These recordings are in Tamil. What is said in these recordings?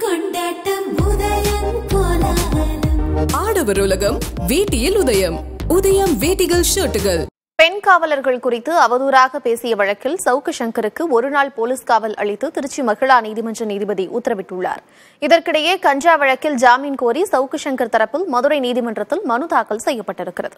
கொண்டாட்டம் உதயம் கோலாகலம் ஆடவர் உலகம் வேட்டியில் உதயம் உதயம் வேட்டிகள் ஷர்ட்டுகள் பெண் காவலர்கள் குறித்து அவதூறாக பேசிய வழக்கில் சவுக்கு சங்கருக்கு ஒருநாள் போலீஸ் காவல் அளித்து திருச்சி மகிழா நீதிமன்ற நீதிபதி உத்தரவிட்டுள்ளார் இதற்கிடையே கஞ்சா வழக்கில் ஜாமீன் கோரி சவுக்கு சங்கர் தரப்பில் மதுரை நீதிமன்றத்தில் மனு தாக்கல் செய்யப்பட்டிருக்கிறது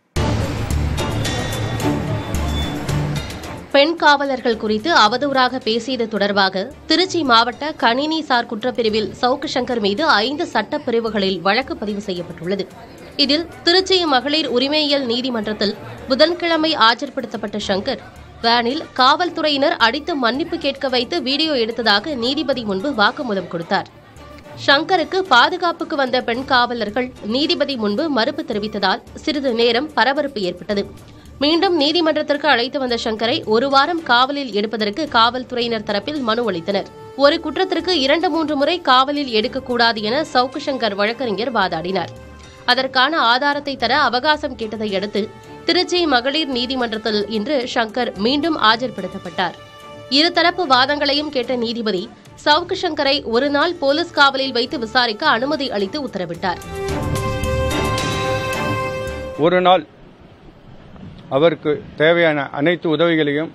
பெண் காவலர்கள் குறித்து அவதூறாக பேசியது தொடர்பாக திருச்சி மாவட்ட கணினி சார் குற்றப்பிரிவில் சவுக்கு சங்கர் மீது ஐந்து சட்டப் பிரிவுகளில் வழக்கு பதிவு செய்யப்பட்டுள்ளது இதில் திருச்சி மகளிர் உரிமையியல் நீதிமன்றத்தில் புதன்கிழமை ஆஜர்படுத்தப்பட்ட சங்கர் வேனில் காவல்துறையினர் அடித்து மன்னிப்பு கேட்க வைத்து வீடியோ எடுத்ததாக நீதிபதி முன்பு வாக்குமூலம் கொடுத்தார் ஷங்கருக்கு பாதுகாப்புக்கு வந்த பெண் காவலர்கள் நீதிபதி முன்பு மறுப்பு தெரிவித்ததால் சிறிது நேரம் பரபரப்பு ஏற்பட்டது மீண்டும் நீதிமன்றத்திற்கு அழைத்து வந்த சங்கரை ஒரு வாரம் காவலில் எடுப்பதற்கு காவல்துறையினர் தரப்பில் மனு அளித்தனர் ஒரு குற்றத்திற்கு இரண்டு மூன்று முறை காவலில் எடுக்கக்கூடாது என சவுக்கு சங்கர் வழக்கறிஞர் வாதாடினார் அதற்கான ஆதாரத்தை தர அவகாசம் கேட்டதை அடுத்து திருச்சி மகளிர் நீதிமன்றத்தில் இன்று சங்கர் மீண்டும் ஆஜர்படுத்தப்பட்டார் இருதரப்பு வாதங்களையும் கேட்ட நீதிபதி சவுக்கு சங்கரை ஒரு நாள் போலீஸ் காவலில் வைத்து விசாரிக்க அனுமதி அளித்து உத்தரவிட்டார் ஒரு நாள் அவருக்கு தேவையான அனைத்து உதவிகளையும்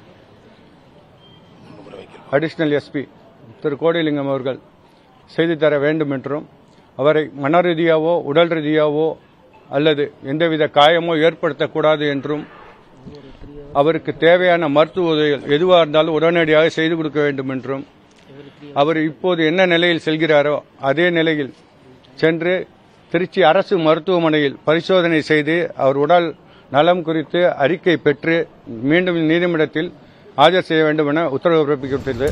அடிஷனல் எஸ்பி திரு கோடிலிங்கம் அவர்கள் செய்து தர வேண்டும் என்றும் அவரை மன ரீதியாவோ உடல் ரீதியாவோ அல்லது எந்தவித காயமோ ஏற்படுத்தக்கூடாது என்றும் அவருக்கு தேவையான மருத்துவ உதவிகள் எதுவாக இருந்தாலும் உடனடியாக செய்து கொடுக்க வேண்டும் என்றும் அவர் இப்போது என்ன நிலையில் செல்கிறாரோ அதே நிலையில் சென்று திருச்சி அரசு மருத்துவமனையில் பரிசோதனை செய்து அவர் உடல் நலம் குறித்து அறிக்கை பெற்று மீண்டும் நீதிமன்றத்தில் ஆஜர் செய்ய வேண்டும் என உத்தரவு பிறப்பிக்கப்பட்டது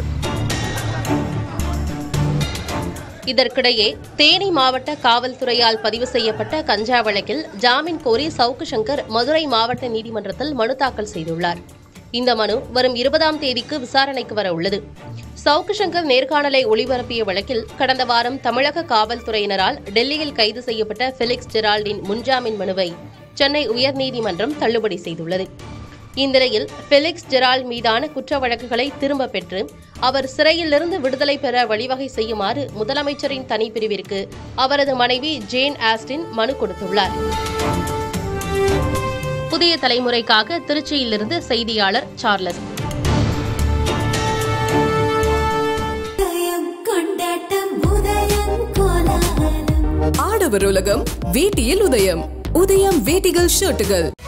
இதற்கிடையே தேனி மாவட்ட காவல்துறையால் பதிவு செய்யப்பட்ட கஞ்சா வழக்கில் ஜாமீன் கோரி சவுக்கு சங்கர் மதுரை மாவட்ட நீதிமன்றத்தில் மனு தாக்கல் செய்துள்ளார் இந்த மனு வரும் இருபதாம் தேதிக்கு விசாரணைக்கு வர உள்ளது சவுக்கு சங்கர் நேர்காணலை ஒளிபரப்பிய வழக்கில் கடந்த வாரம் தமிழக காவல்துறையினரால் டெல்லியில் கைது செய்யப்பட்ட ஃபெலிக்ஸ் ஜெரால்டின் முன்ஜாமீன் மனுவை சென்னை உயர்நீதிமன்றம் தள்ளுபடி செய்துள்ளது இந்நிலையில் ஃபெலிக்ஸ் ஜெரால்ட் மீதான குற்ற வழக்குகளை திரும்பப் பெற்று அவர் சிறையிலிருந்து விடுதலை பெற வழிவகை செய்யுமாறு முதலமைச்சரின் தனிப்பிரிவிற்கு அவரது மனைவி ஜேன் ஆஸ்டின் மனு கொடுத்துள்ளார் புதிய தலைமுறைக்காக திருச்சியிலிருந்து செய்தியாளர் சார்லஸ் உதயம் கொண்டாட்டம் உதயம் கோலாகலம் ஆடவர் உலகம் வேட்டியில் உதயம் உதயம் வேட்டிகள் ஷர்ட்டுகள்